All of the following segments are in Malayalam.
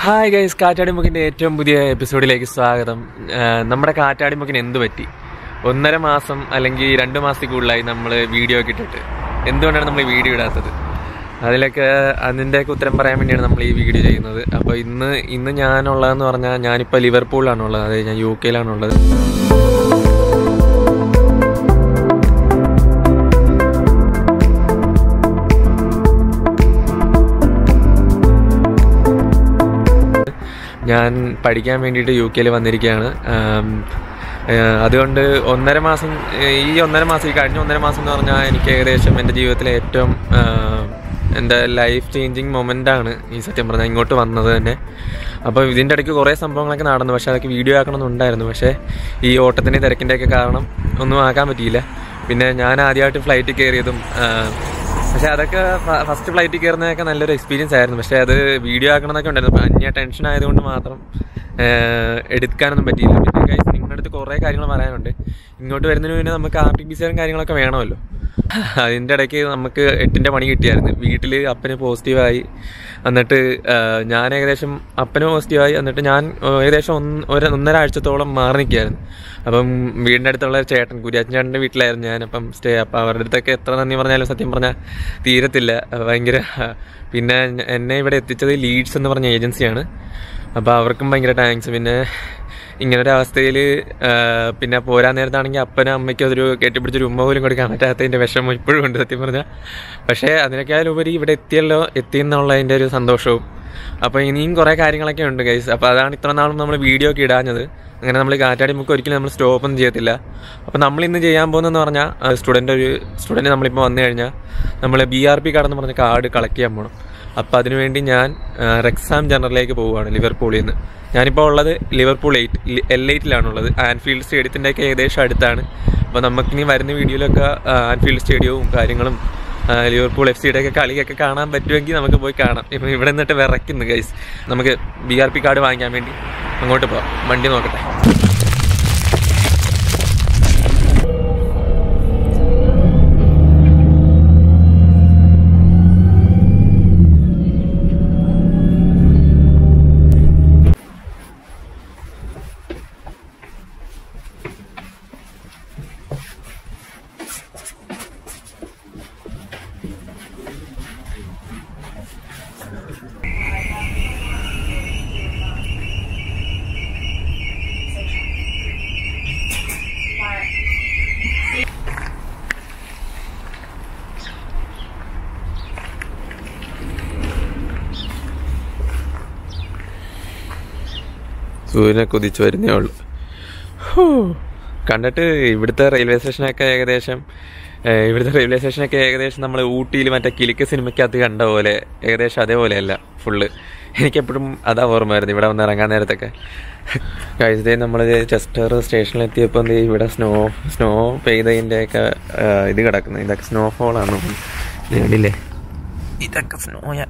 ഹായ് ഗൈസ് കാറ്റാടിമുക്കിൻ്റെ ഏറ്റവും പുതിയ എപ്പിസോഡിലേക്ക് സ്വാഗതം ആഹ് നമ്മുടെ കാറ്റാടിമുക്കിന് എന്ത് പറ്റി ഒന്നര മാസം അല്ലെങ്കിൽ രണ്ട് മാസത്തിൽ കൂടുതലായി നമ്മൾ വീഡിയോ ഒക്കെ ഇട്ടിട്ട് എന്തുകൊണ്ടാണ് നമ്മൾ വീഡിയോ ഇടാത്തത് അതിലൊക്കെ അതിൻ്റെയൊക്കെ ഉത്തരം പറയാൻ വേണ്ടിയാണ് നമ്മൾ ഈ വീഡിയോ ചെയ്യുന്നത് അപ്പോൾ ഇന്ന് ഇന്ന് ഞാനുള്ളതെന്ന് പറഞ്ഞാൽ ഞാനിപ്പോൾ ലിവർപൂളിലാണുള്ളത് അതായത് ഞാൻ യു കെയിലാണുള്ളത് ഞാൻ പഠിക്കാൻ വേണ്ടിയിട്ട് യു കെയിൽ വന്നിരിക്കുകയാണ് ആം, ഏഹ് അതുകൊണ്ട് ഒന്നര മാസം ഏഹ് ഈ ഒന്നര മാസം ഈ കഴിഞ്ഞ ഒന്നര മാസം എന്ന് പറഞ്ഞാൽ എനിക്ക് ഏകദേശം എൻ്റെ ജീവിതത്തിലെ ഏറ്റവും ആഹ്, എൻ്റെ ലൈഫ് ചേഞ്ചിങ് മൊമെൻ്റാണ് ഈ സത്യം പറഞ്ഞാൽ ഇങ്ങോട്ട് വന്നത് തന്നെ അപ്പോൾ ഇതിൻ്റെ ഇടയ്ക്ക് കുറേ സംഭവങ്ങളൊക്കെ നടന്നു പക്ഷേ അതൊക്കെ വീഡിയോ ആക്കണമെന്നുണ്ടായിരുന്നു പക്ഷേ ഈ ഓട്ടത്തിൻ്റെ തിരക്കിൻ്റെയൊക്കെ കാരണം ഒന്നും ആക്കാൻ പറ്റിയില്ല പിന്നെ ഞാൻ ആദ്യമായിട്ട് ഫ്ലൈറ്റ് കയറിയതും ആഹ്, പക്ഷെ അതൊക്കെ ഫസ്റ്റ് ഫ്ലൈറ്റിൽ കയറുന്നതൊക്കെ നല്ലൊരു എക്സ്പീരിയൻസ് ആയിരുന്നു പക്ഷെ അത് വീഡിയോ ആക്കണമെന്നൊക്കെ ഉണ്ടായിരുന്നു അപ്പം അന്യ ടെൻഷൻ ആയതുകൊണ്ട് മാത്രം ഏഹ്, എടുക്കാനൊന്നും പറ്റിയില്ല പിന്നെ ഗൈസ് നിങ്ങളുടെ അടുത്ത് കുറേ കാര്യങ്ങൾ പറയാനുണ്ട് ഇങ്ങോട്ട് വരുന്നതിന് മുന്നേ നമുക്ക് ആർ ടി പി സിയും കാര്യങ്ങളൊക്കെ വേണമല്ലോ അതിൻ്റെ ഇടയ്ക്ക് നമുക്ക് എട്ടിൻ്റെ പണി കിട്ടിയായിരുന്നു വീട്ടിൽ അപ്പന് പോസിറ്റീവായി എന്നിട്ട് ഏഹ്, ഞാൻ ഏകദേശം അപ്പന് പോസിറ്റീവായി എന്നിട്ട് ഞാൻ ഏകദേശം ഒന്ന് ഒരു ഒന്നര ആഴ്ചത്തോളം മാറി നിൽക്കുകയായിരുന്നു അപ്പം വീടിൻ്റെ അടുത്തുള്ള ചേട്ടൻ കുര്യാച്ചൻ ചേട്ടൻ്റെ വീട്ടിലായിരുന്നു ഞാൻ അപ്പം സ്റ്റേ അപ്പം അവരുടെ അടുത്തൊക്കെ എത്ര നന്ദി പറഞ്ഞാലും സത്യം പറഞ്ഞാൽ തീരത്തില്ല ഭയങ്കര പിന്നെ എന്നെ ഇവിടെ എത്തിച്ചത് ലീഡ്സ് എന്ന് പറഞ്ഞ ഏജൻസിയാണ് അപ്പോൾ അവർക്കും ഭയങ്കര താങ്ക്സ് പിന്നെ ഇങ്ങനൊരു അവസ്ഥയിൽ പിന്നെ പോരാൻ നേരത്താണെങ്കിൽ അപ്പനും അമ്മയ്ക്കും അതൊരു കെട്ടിപ്പിടിച്ചൊരു ഉമ്മ പോലും കൊടുക്കാൻ പറ്റാത്തതിൻ്റെ വിഷമം ഇപ്പോഴും ഉണ്ട് സത്യം പറഞ്ഞാൽ പക്ഷേ അതിനേക്കാളും ഉപരി ഇവിടെ എത്തിയല്ലോ എത്തിയെന്നുള്ളതിൻ്റെ ഒരു സന്തോഷവും അപ്പോൾ ഇനിയും കുറേ കാര്യങ്ങളൊക്കെ ഉണ്ട് ഗൈസ് അപ്പോൾ അതാണ് ഇത്ര നാളും നമ്മൾ വീഡിയോ ഒക്കെ ഇടാഞ്ഞത് അങ്ങനെ നമ്മൾ കാറ്റാടി മുക്ക് ഒരിക്കലും നമ്മൾ സ്റ്റോപ്പ് ഒന്നും ചെയ്യത്തില്ല അപ്പോൾ നമ്മൾ ഇന്ന് ചെയ്യാൻ പോകുന്നതെന്ന് പറഞ്ഞാൽ സ്റ്റുഡൻ്റ് ഒരു സ്റ്റുഡൻറ്റ് നമ്മളിപ്പോൾ വന്നു കഴിഞ്ഞാൽ നമ്മൾ ബി ആർ പി കാർഡ് എന്ന് പറഞ്ഞ കാർഡ് കളക്ട് ചെയ്യാൻ പോകണം അപ്പോൾ അതിനുവേണ്ടി ഞാൻ റെക്സാം ജനറലിലേക്ക് പോവുകയാണ് ലിവർപൂളിൽ നിന്ന് ഞാനിപ്പോൾ ഉള്ളത് ലിവർപൂൾ എയ്റ്റ് എൽ എയ്റ്റിലാണുള്ളത് ആൻഫീൽഡ് സ്റ്റേഡിയത്തിൻ്റെയൊക്കെ ഏകദേശം അടുത്താണ് അപ്പോൾ നമുക്കിനി വരുന്ന വീഡിയോയിലൊക്കെ ആൻഫീൽഡ് സ്റ്റേഡിയവും കാര്യങ്ങളും ആ, ലിവർപൂൾ എഫ് സിയുടെ ഒക്കെ കളിയൊക്കെ കാണാൻ പറ്റുമെങ്കിൽ നമുക്ക് പോയി കാണാം ഇപ്പം ഇവിടെ നിന്നിട്ട് വിറയ്ക്കുന്നു ഗൈസ് നമുക്ക് ബി ആർ പി കാർഡ് വാങ്ങിക്കാൻ വേണ്ടി അങ്ങോട്ട് പോവാം വണ്ടി നോക്കട്ടെ സൂര്യനെ കുതിച്ചു വരുന്നേ ഉള്ളൂ ഹൂ. കണ്ടിട്ട് ഇവിടുത്തെ റെയിൽവേ സ്റ്റേഷനൊക്കെ ഏകദേശം ഏഹ്, ഇവിടുത്തെ റെയിൽവേ സ്റ്റേഷനൊക്കെ ഏകദേശം നമ്മൾ ഊട്ടിയിൽ മറ്റേ കിലിക്ക സിനിമയ്ക്കകത്ത് കണ്ട പോലെ ഏകദേശം അതേപോലെയല്ല ഫുള്ള് എനിക്കെപ്പോഴും അതാ ഓർമ്മ വരുന്നത് ഇവിടെ വന്ന് ഇറങ്ങാൻ നേരത്തൊക്കെ കഴിച്ചതേ നമ്മൾ ചെസ്റ്റർ സ്റ്റേഷനിലെത്തിയപ്പോൾ എന്ത് ചെയ്യും, ഇവിടെ സ്നോ സ്നോ പെയ്തതിൻ്റെയൊക്കെ ഏഹ്, ഇത് കിടക്കുന്നത് ഇതൊക്കെ സ്നോഫോളാണ് കണ്ടില്ലേ ഇതൊക്കെ സ്നോയാ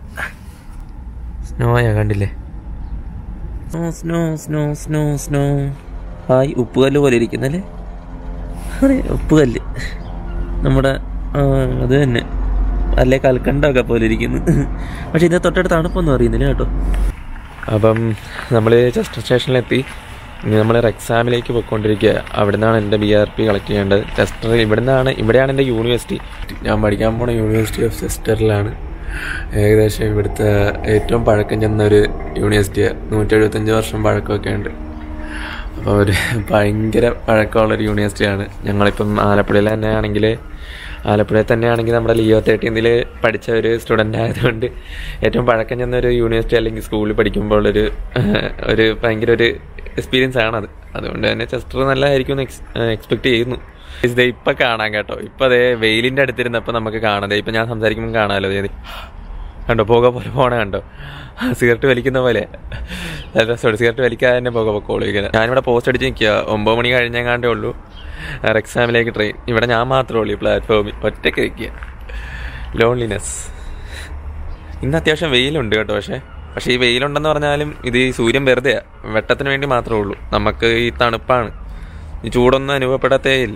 സ്നോയാ കണ്ടില്ലേ snow snow snow snow snow hi ഉപ്പുകല്ല് പോലെ ഇരിക്കുന്നല്ലേ അതെ ഉപ്പുകല്ല് നമ്മുടെ ആ, അത് തന്നെ അല്ലേ കൽക്കണ്ടൊക്കെ പോലെ ഇരിക്കുന്നു പക്ഷെ ഇതിന്റെ തൊട്ടടുത്ത് തണുപ്പൊന്നും അറിയുന്നില്ല കേട്ടോ അപ്പം നമ്മൾ ചെസ്റ്റർ സ്റ്റേഷനിലെത്തി ഇനി നമ്മൾ എക്സാമിലേക്ക് പോയിക്കൊണ്ടിരിക്കുക അവിടെ നിന്നാണ് എൻ്റെ ബി ആർ പി കളക്ട് ചെയ്യേണ്ടത് ചെസ്റ്റർ ഇവിടെ നിന്നാണ് ഇവിടെയാണ് എൻ്റെ യൂണിവേഴ്സിറ്റി ഞാൻ പഠിക്കാൻ പോണ യൂണിവേഴ്സിറ്റി ഓഫ് ചെസ്റ്ററിലാണ് ഏകദേശം ഇവിടുത്തെ ഏറ്റവും പഴക്കം ചെന്ന ഒരു യൂണിവേഴ്സിറ്റിയാണ് നൂറ്റി എഴുപത്തഞ്ച് വർഷം പഴക്കമൊക്കെ ഉണ്ട് അപ്പോൾ ഒരു ഭയങ്കര പഴക്കമുള്ളൊരു യൂണിവേഴ്സിറ്റിയാണ് ഞങ്ങളിപ്പം ആലപ്പുഴയിൽ തന്നെ ആണെങ്കിൽ ആലപ്പുഴയിൽ തന്നെ ആണെങ്കിൽ നമ്മുടെ ലിയോ തേർട്ടീനിൽ പഠിച്ച ഒരു സ്റ്റുഡൻ്റ് ആയതുകൊണ്ട് ഏറ്റവും പഴക്കം ചെന്ന ഒരു യൂണിവേഴ്സിറ്റി അല്ലെങ്കിൽ സ്കൂളിൽ പഠിക്കുമ്പോൾ ഒരു ഒരു ഭയങ്കര ഒരു എക്സ്പീരിയൻസ് ആണത് അതുകൊണ്ട് തന്നെ ചെസ്റ്റർ നല്ലതായിരിക്കും എന്ന് എക്സ്പെക്ട് ചെയ്യുന്നു ഇത് ഇപ്പം കാണാം കേട്ടോ ഇപ്പം അതേ വെയിലിൻ്റെ അടുത്തിരുന്നപ്പോൾ നമുക്ക് കാണാം ദേ ഇപ്പം ഞാൻ സംസാരിക്കുമ്പോൾ കാണാമല്ലോ ദേ കണ്ടോ പുക പോലെ പോണ കണ്ടോ സിഗരറ്റ് വലിക്കുന്ന പോലെ നല്ല സോറി സിഗരറ്റ് വലിക്കാതെ തന്നെ പുക പൊക്കോളൂ ഇങ്ങനെ ഞാനിവിടെ പോസ്റ്റ് അടിച്ച് നിൽക്കുക ഒമ്പത് മണി കഴിഞ്ഞെങ്ങാണ്ടേ ഉള്ളൂ എക്സാമിലേക്ക് ട്രെയിൻ ഇവിടെ ഞാൻ മാത്രമേ ഉള്ളൂ ഈ പ്ലാറ്റ്ഫോമിൽ ഒറ്റയ്ക്ക് നിൽക്കുക ലോൺലിനെസ് ഇന്ന് അത്യാവശ്യം വെയിലുണ്ട് കേട്ടോ പക്ഷേ പക്ഷേ ഈ വെയിലുണ്ടെന്ന് പറഞ്ഞാലും ഇത് ഈ സൂര്യൻ വെറുതെയാ വെട്ടത്തിന് വേണ്ടി മാത്രമേ ഉള്ളൂ നമുക്ക് ഈ തണുപ്പാണ് ഈ ചൂടൊന്നും അനുഭവപ്പെടത്തേ ഇല്ല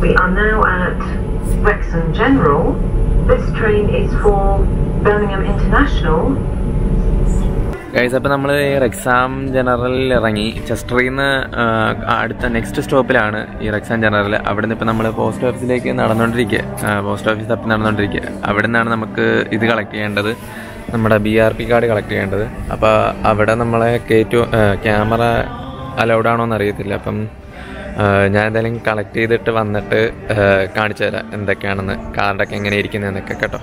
We are now at Wrexham General. This train is for Birmingham International. Guys അപ്പോൾ നമ്മൾ റെക്സാം ജനറലിൽ ഇറങ്ങി ചെസ്റ്ററിൽ നിന്ന് അടുത്ത നെക്സ്റ്റ് സ്റ്റോപ്പിലാണ് ഈ റെക്സാം ജനറൽ അവിടെ നിന്ന് ഇപ്പോൾ നമ്മൾ പോസ്റ്റ് ഓഫീസിലേക്ക് നടന്നുകൊണ്ടിരിക്കുക പോസ്റ്റ് ഓഫീസ് തപ്പി നടന്നുകൊണ്ടിരിക്കുക അവിടെ നിന്നാണ് നമുക്ക് ഇത് കളക്ട് ചെയ്യേണ്ടത് നമ്മുടെ B R P card collect ചെയ്യേണ്ടത് അപ്പോൾ അവിടെ നമ്മളെ കയറ്റു ക്യാമറ അലൗഡ് ആണോ എന്ന് അറിയത്തില്ല അപ്പം ആ, ഞാൻ എന്തായാലും കളക്ട് ചെയ്തിട്ട് വന്നിട്ട് ആ, കാണിച്ചു തരാം എന്തൊക്കെയാണെന്ന് കാർഡൊക്കെ എങ്ങനെ ഇരിക്കുന്നതെന്നൊക്കെ കേട്ടോ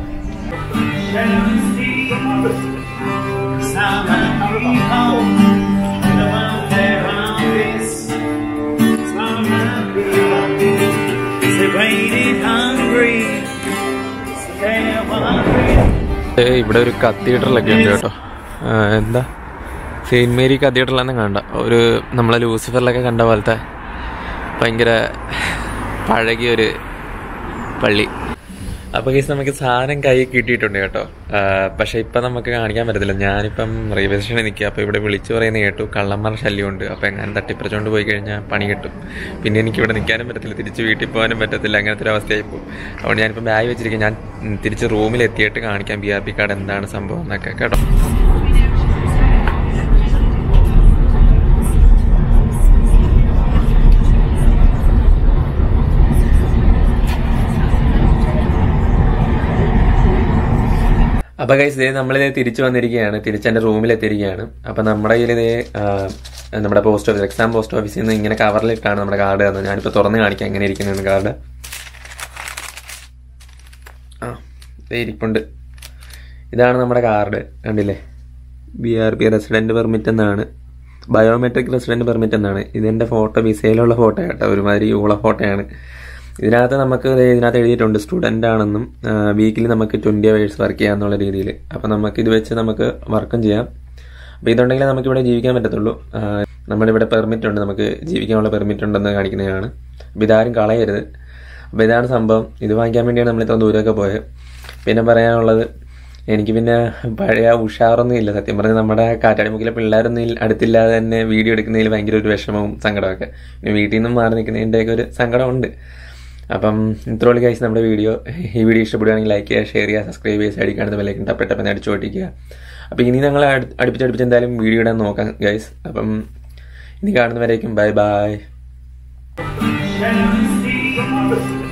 ഏ, ഇവിടെ ഒരു കത്തീഡ്രലൊക്കെ ഉണ്ട് കേട്ടോ ആ, എന്താ സെയിൻറ്റ് മേരി കത്തീഡ്രലാന്ന് കണ്ട ഒരു നമ്മളെ ലൂസിഫറിലൊക്കെ കണ്ട പോലത്തെ ഭയങ്കര പഴകിയ ഒരു പള്ളി അപ്പോൾ കേസ് നമുക്ക് സാധനം കൈ കിട്ടിയിട്ടുണ്ട് കേട്ടോ ആ, പക്ഷേ ഇപ്പം നമുക്ക് കാണിക്കാൻ പറ്റത്തില്ല ഞാനിപ്പം റെയിൽവേ സ്റ്റേഷനിൽ നിൽക്കുക അപ്പോൾ ഇവിടെ വിളിച്ചു പറയുന്നത് കേട്ടു കള്ളന്മാരുടെ ശല്യമുണ്ട് അപ്പോൾ എങ്ങനെ തട്ടിപ്പറിച്ചുകൊണ്ട് പോയി കഴിഞ്ഞാൽ പണി കിട്ടും പിന്നെ എനിക്ക് ഇവിടെ നിൽക്കാനും പറ്റത്തില്ല തിരിച്ച് വീട്ടിൽ പോകാനും പറ്റത്തില്ല അങ്ങനത്തെ ഒരു അവസ്ഥയായി പോകും അതുകൊണ്ട് ഞാനിപ്പോൾ ബാഗ് വെച്ചിരിക്കും ഞാൻ ഉം, തിരിച്ച് റൂമിൽ എത്തിയിട്ട് കാണിക്കാം ബി ആർ പി കാർഡ് എന്താണ് സംഭവം എന്നൊക്കെ കേട്ടോ അപ്പൊ ഗൈസ് ഇതേ നമ്മളിതേ തിരിച്ചു വന്നിരിക്കുകയാണ് തിരിച്ച് എൻ്റെ റൂമിൽ എത്തിയിരിക്കുകയാണ് അപ്പൊ നമ്മുടെ കയ്യിൽ ഇതേ ആ, നമ്മുടെ പോസ്റ്റ് ഓഫീസ് എക്സാം പോസ്റ്റ് ഓഫീസിൽ നിന്ന് ഇങ്ങനെ കവറിലിട്ടാണ് നമ്മുടെ കാർഡ് തന്നത് ഞാനിപ്പോൾ തുറന്ന് കാണിക്കാം എങ്ങനെ ഇരിക്കുന്നതെന്ന് കാർഡ് ആ ദേ ഇരിപ്പുണ്ട് ഇതാണ് നമ്മുടെ കാർഡ് കണ്ടില്ലേ B R P resident permit എന്നാണ് ബയോമെട്രിക് റെസിഡന്റ് പെർമിറ്റ് എന്നാണ് ഇതെൻ്റെ ഫോട്ടോ വിസയിലുള്ള ഫോട്ടോ കേട്ടോ ഒരുമാതിരി ഊള ഫോട്ടോയാണ് ഇതിനകത്ത് നമുക്ക് ദേ ഇതിനകത്ത് എഴുതിയിട്ടുണ്ട് സ്റ്റുഡൻ്റ് ആണെന്നും വീക്കിലി നമുക്ക് ട്വൻറ്റി അവേഴ്സ് വർക്ക് ചെയ്യാന്നുള്ള രീതിയിൽ അപ്പോൾ നമുക്ക് ഇത് വെച്ച് നമുക്ക് വർക്കും ചെയ്യാം അപ്പോൾ ഇതുണ്ടെങ്കിൽ നമുക്ക് ഇവിടെ ജീവിക്കാൻ പറ്റത്തുള്ളൂ ആ, നമ്മളിവിടെ പെർമിറ്റ് ഉണ്ട് നമുക്ക് ജീവിക്കാനുള്ള പെർമിറ്റ് ഉണ്ടെന്ന് കാണിക്കുന്നതാണ് അപ്പോൾ ഇതാരും കളയരുത് അപ്പോൾ ഇതാണ് സംഭവം ഇത് വാങ്ങിക്കാൻ വേണ്ടിയാണ് നമ്മൾ ഇത്ര ദൂരമൊക്കെ പോയത് പിന്നെ പറയാനുള്ളത് എനിക്ക് പിന്നെ പഴയ ഉഷാറൊന്നും ഇല്ല സത്യം പറഞ്ഞാൽ നമ്മുടെ കാറ്റാടിമുക്കിലെ പിള്ളേരൊന്നും ഇല്ല- അടുത്തില്ലാതെ തന്നെ വീഡിയോ എടുക്കുന്നതിൽ ഭയങ്കര ഒരു വിഷമവും സങ്കടമൊക്കെ പിന്നെ വീട്ടിൽ നിന്നും മാറി നിൽക്കുന്നതിൻ്റെയൊക്കെ ഒരു സങ്കടമുണ്ട് അപ്പം ഇത്രയുള്ള കഴിച്ച് നമ്മുടെ വീഡിയോ ഈ വീഡിയോ ഇഷ്ടപ്പെടുകയാണെങ്കിൽ ലൈക്ക് ചെയ്യുക ഷെയർ ചെയ്യുക സബ്സ്ക്രൈബ് ചെയ്യുക സൈഡിൽ കാണുന്ന വിലയ്ക്ക് ടപ്പെട്ടപ്പം അടിച്ചു ഓട്ടിക്കുക അപ്പോൾ ഇനി ഞങ്ങൾ അടുപ്പിച്ചടുപ്പിച്ച് എന്തായാലും വീഡിയോ ഇടാൻ നോക്കാം ഗൈസ് അപ്പം ഇനി കാണുന്നവരേക്കും bye bye Shall we see